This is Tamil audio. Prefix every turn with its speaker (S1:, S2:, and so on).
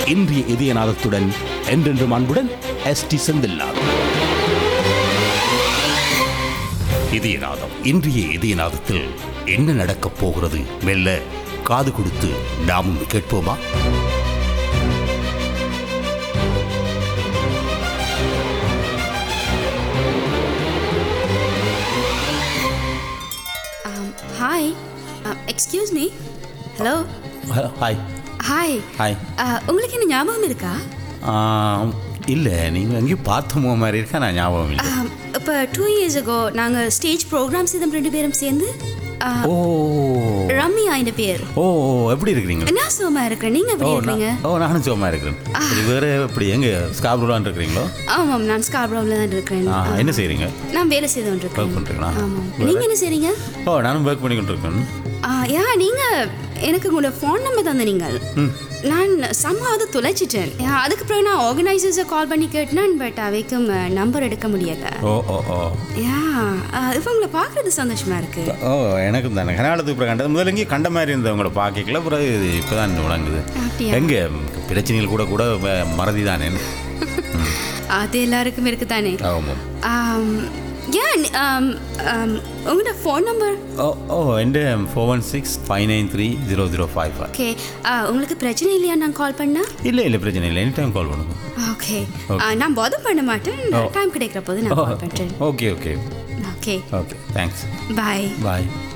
S1: இன்றைய இதயநாதத்துடன் என்றென்றும் அன்புடன் எஸ் டி செந்தில்நாதன் இதயநாதம் இன்றைய இதயநாதத்தில் என்ன நடக்கப் போகிறது மெல்ல காது கொடுத்து நாமும் கேட்போமா
S2: hi excuse me hello
S1: hi
S2: hi
S1: hi
S2: உங்களுக்கு என்ன ஞாபகம் இருக்கா
S1: இல்லை நீங்கள் எங்கேயும் பார்த்தோமோ மாதிரி இருக்கா நான் ஞாபகம் இல்லை
S2: இப்போ டூ இயர்ஸ் ago நாங்கள் ஸ்டேஜ் ப்ரோக்ராம் செய்தோம் ரெண்டு பேரும் சேர்ந்து ஆஹ்,
S1: ஓ
S2: ரம்யா இந்த பேர்
S1: ஓ ஓ, எப்படி இருக்கிறீங்க
S2: நான் சுகமா இருக்கிறேன் நீங்க
S1: ஓ
S2: எப்படி இருக்கீங்க
S1: நான் ஓ நானும் சும்மா இருக்கிறேன் சரி வேறு எப்படி எங்கே ஸ்காப்ரூலான் இருக்கிறீங்களோ
S2: ஆமாம் நான் ஸ்கார்ப்ரோவில் தான் இருக்கிறேன்
S1: ஆ என்ன செய்கிறீங்க
S2: நான் வேலை செய்து கொண்டிருக்கேன்
S1: ஒர்க் பண்ணுறீங்களா
S2: ஆமாம் நீங்க என்ன செய்றீங்க
S1: ஓ நானும் ஒர்க் பண்ணிக்கிட்டு இருக்கேன்
S2: ஆ, யா நீங்க எனக்கு உங்களோட ஃபோன் நம்பர் தந்த நீங்கள் நான் சம்மா அதை தொலைச்சிட்டேன் யா, அதுக்கு பிறகு நான் ஆர்கனைசர்ஸை கால் பண்ணி கேட்டேன் பட் அவைக்கும் நம்பர் எடுக்க முடியல
S1: ஓ ஓ ஓ
S2: யா இப்போ உங்களை பார்க்கறது சந்தோஷமா இருக்கு
S1: ஓ எனக்கும் தானே கனாலத்துக்கு அப்புறம் கண்டது முதல்ல எங்கேயும் கண்ட மாதிரி இருந்தது உங்களை பார்க்கல பிறகு இப்போ தான் விளங்குது
S2: அப்படியா?
S1: எங்கே பிரச்சனைகள் கூட கூட ம- மறதி தானே
S2: அது எல்லாருக்கும் இருக்குதானே
S1: ஆமாம்
S2: ஆம், யா நி- ஆம், ஆம், உங்களோட ஃபோன் நம்பர்
S1: ஓ ஓ എൻ്റെ four one six five nine three zero zero five five
S2: okay உங்களுக்கு பிரச்சனை இல்லையா நான் கால் பண்ணா
S1: இல்லை இல்லை பிரச்சனை இல்லை எனி டைம் கால் பண்ணுங்க
S2: ஓகே நான் பாதம் பண்ண மாட்டேன் டைம் கிடைக்கிற போது நான் கால் பண்ணுறேன்
S1: okay okay
S2: okay
S1: okay thanks
S2: bye
S1: பாய்